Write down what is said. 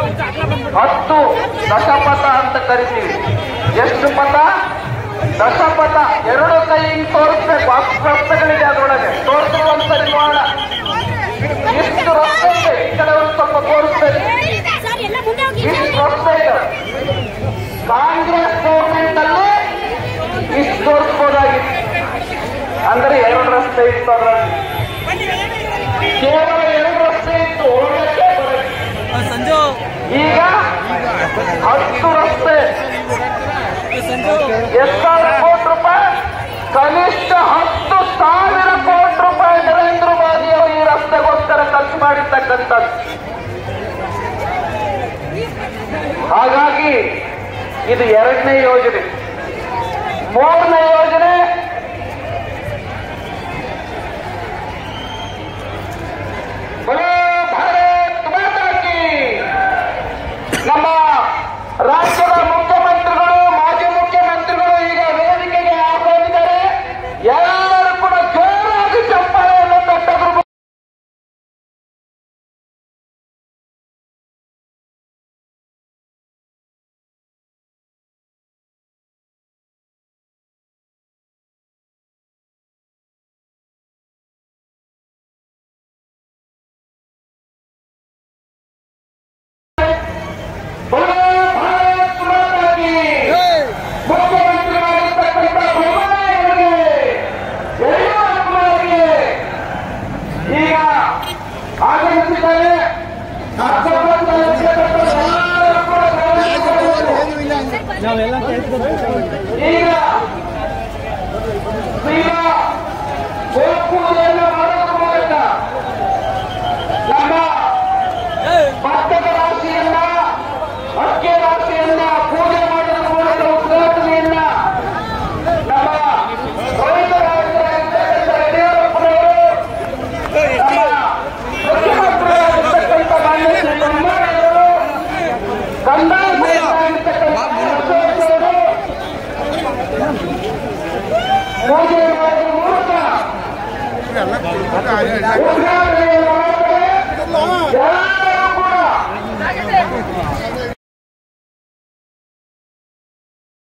ಹತ್ತು ದಶಪಥ ಅಂತ ಕರಿತೀವಿ ಎಷ್ಟು ಪಥ ದಶಪಥ ಎರಡು ಕೈ ಹಿಂಗ್ ತೋರಿಸ್ಬೇಕು ಹತ್ತು ರಸ್ತೆಗಳಿದೆ ಅದರೊಳಗೆ ತೋರಿಸಿದ್ರು ಒಂದ್ಸರಿ ನೋಡೋಣ ಇಷ್ಟು ರಸ್ತೆ ಇದೆ ಈ ಕಡೆ ಒಂದು ಸ್ವಲ್ಪ ತೋರಿಸ್ಬೇಕು ಸರ್ ಎಲ್ಲ ಮುಂದೆ ಹೋಗಿ ಇಷ್ಟು ರಸ್ತೆ ಇದೆ ಕಾಂಗ್ರೆಸ್ ಗೌರ್ಮೆಂಟ್ ಅಲ್ಲಿ ಇಷ್ಟು ತೋರಿಸ್ಬೋದಾಗಿತ್ತು ಅಂದ್ರೆ ಎರಡು ರಸ್ತೆ ಇತ್ತು ಅದರಲ್ಲಿ ಕೇವಲ ಎರಡು ರಸ್ತೆ ಇತ್ತು ಹೋಗಕ್ಕೆ ಬರಕ್ಕೆ ಸಂಜು ಈಗ ಹತ್ತು ರಸ್ತೆ ಸಂಜು ಎಷ್ಟು ಸಾವಿರ ಕೋಟಿ ರೂಪಾಯಿ ಕನಿಷ್ಠ ಹತ್ತು ಸಾವಿರ ಕೋಟಿ ರೂಪಾಯಿ ನರೇಂದ್ರ ಮೋದಿ ಅವರು ಈ ರಸ್ತೆಗೋಸ್ಕರ ಖರ್ಚು ಮಾಡಿರ್ತಕ್ಕಂಥದ್ದು ಹಾಗಾಗಿ ಇದು ಎರಡನೇ ಯೋಜನೆ ಮೂರನೇ ಯೋಜನೆ ಬಲೋ ಭಾರತ್ ಮಾತಾ ಕಿ ನಮ್ಮ ರಾಜ್ಯದ ಮುಖ್ಯಮಂತ್ರಿಗಳು ಮಾಜಿ ಮುಖ್ಯಮಂತ್ರಿಗಳು ಈಗ ವೇದಿಕೆಗೆ ಆಹ್ವಾನಿದ್ದಾರೆ ಎಲ್ಲರೂ ಕೂಡ ಜೋರಾಗಿ ಚಪ್ಪಾಳೆಯನ್ನು ತಟ್ಟದ್ರು ಬಲೋ ಭಾರತ್ ಮಾತಾ ಕಿ ಮುಖ್ಯಮಂತ್ರಿಗಳಿರ್ತಕ್ಕಂಥ ಬೊಮ್ಮಾಯಿಯವರಿಗೆ ಯಡಿಯೂರಪ್ಪನವರಿಗೆ ಈಗ ಆಗಮಿಸಿದ್ದಾರೆ ಹತ್ತೊಂಬತ್ತು ಲಕ್ಷದಷ್ಟು ಎಲ್ಲರೂ ಕೂಡ ಗಮನಿಸಿಕೊಳ್ಳಬೇಕು. ನಾವೆಲ್ಲ ಕೇಳ್ಕೊಂಡು ಈಗ ಸೀದಾ ಗೋಪೂಜೆಯನ್ನು ಮಾಡೋದ್ರ ಮೂಲಕ ನಮ್ಮ ಭತ್ತದ ರಾಶಿಯನ್ನ ಅಕ್ಕಿ ರಾಶಿಯನ್ನ ಪೂಜೆ ಮಾಡೋದ್ರ ಮೂಲಕ ಉದ್ಘಾಟನೆಯನ್ನ ನಮ್ಮ ರೈತ ನಾಯಕರಾಗಿರ್ತಕ್ಕಂಥ ಯಡಿಯೂರಪ್ಪನವರು ನಮ್ಮ ಮುಖ್ಯಮಂತ್ರಿಯಾಗಿರ್ತಕ್ಕಂಥ ಮಾನ್ಯ ಶ್ರೀ ಬೊಮ್ಮಾಯಿಯವರು ಕಂದಾಯ ಸಚಿವರಾಗಿರ್ತಕ್ಕಂಥ ಅಶೋಕ್ ಅವರು ಪೂಜೆ ಮಾಡೋದ್ರ ಮೂಲಕ ಉದ್ಘಾಟನೆಯನ್ನು ಮಾಡ್ತಾರೆ ಎಲ್ಲ